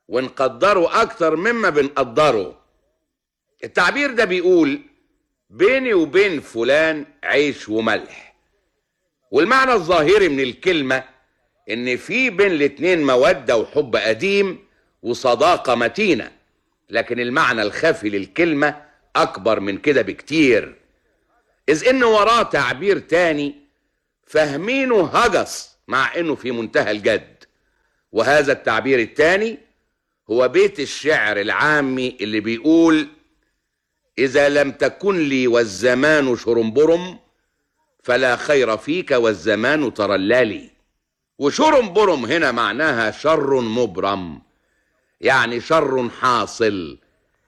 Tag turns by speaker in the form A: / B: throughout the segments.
A: ونقدره أكتر مما بنقدره التعبير ده بيقول بيني وبين فلان عيش وملح والمعنى الظاهري من الكلمة إن في بين الاتنين مودة وحب قديم وصداقة متينة لكن المعنى الخفي للكلمة أكبر من كده بكتير إذ إن وراه تعبير تاني فاهمينه هجس مع إنه في منتهى الجد وهذا التعبير التاني هو بيت الشعر العامي اللي بيقول إذا لم تكن لي والزمان شرنبرم فلا خير فيك والزمان ترللي وشرنبرم هنا معناها شر مبرم يعني شر حاصل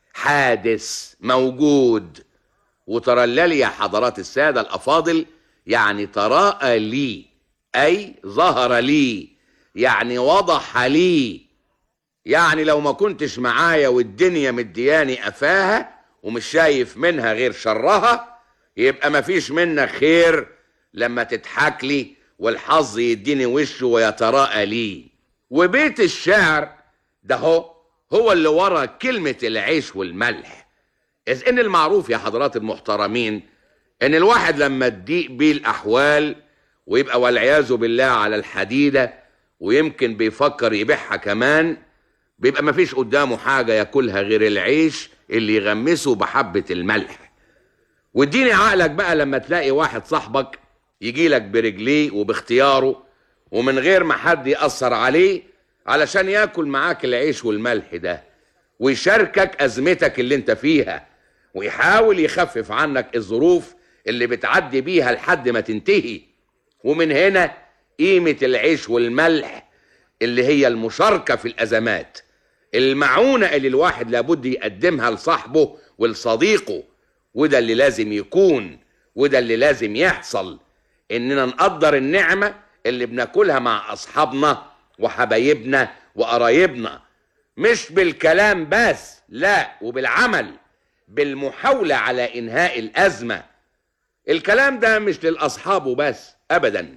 A: حادث موجود وترللي يا حضرات السادة الأفاضل يعني تراءى لي أي ظهر لي يعني وضح لي يعني لو ما كنتش معايا والدنيا مدياني قفاها ومش شايف منها غير شرها يبقى مفيش منك خير لما تضحك لي والحظ يديني وشه ويتراءى لي وبيت الشعر ده هو هو اللي ورا كلمة العيش والملح إذ إن المعروف يا حضرات المحترمين إن الواحد لما تضيق بيه الأحوال ويبقى والعياذ بالله على الحديدة ويمكن بيفكر يبيعها كمان بيبقى مفيش قدامه حاجة ياكلها غير العيش اللي يغمسه بحبة الملح واديني عقلك بقى لما تلاقي واحد صاحبك يجيلك برجليه وباختياره ومن غير ما حد يأثر عليه علشان ياكل معاك العيش والملح ده ويشاركك أزمتك اللي انت فيها ويحاول يخفف عنك الظروف اللي بتعدي بيها لحد ما تنتهي ومن هنا قيمة العيش والملح اللي هي المشاركة في الأزمات المعونة اللي الواحد لابد يقدمها لصاحبه ولصديقه وده اللي لازم يكون وده اللي لازم يحصل إننا نقدر النعمة اللي بناكلها مع أصحابنا وحبايبنا وقرايبنا مش بالكلام بس لا وبالعمل بالمحاولة على إنهاء الأزمة الكلام ده مش للأصحاب وبس أبدا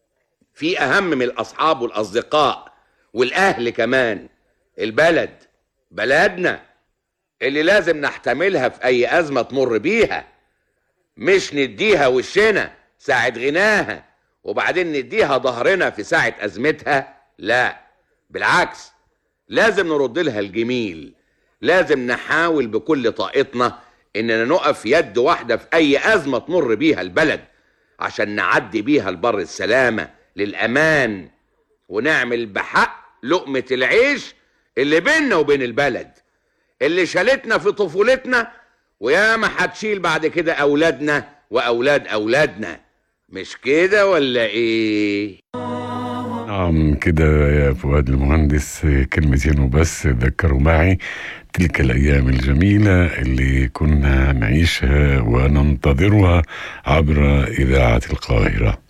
A: في أهم من الأصحاب والأصدقاء والأهل كمان البلد بلدنا اللي لازم نحتملها في أي أزمة تمر بيها مش نديها وشنا ساعة غناها وبعدين نديها ظهرنا في ساعة أزمتها لا بالعكس لازم نرد لها الجميل لازم نحاول بكل طاقتنا اننا نقف يد واحدة في اي ازمة تمر بيها البلد عشان نعدي بيها البر السلامة للامان ونعمل بحق لقمة العيش اللي بيننا وبين البلد اللي شالتنا في طفولتنا وياما هتشيل بعد كده اولادنا واولاد اولادنا مش كده ولا ايه
B: نعم كده يا فؤاد المهندس كلمتين وبس ذكروا معي تلك الأيام الجميلة اللي كنا نعيشها وننتظرها عبر إذاعة القاهرة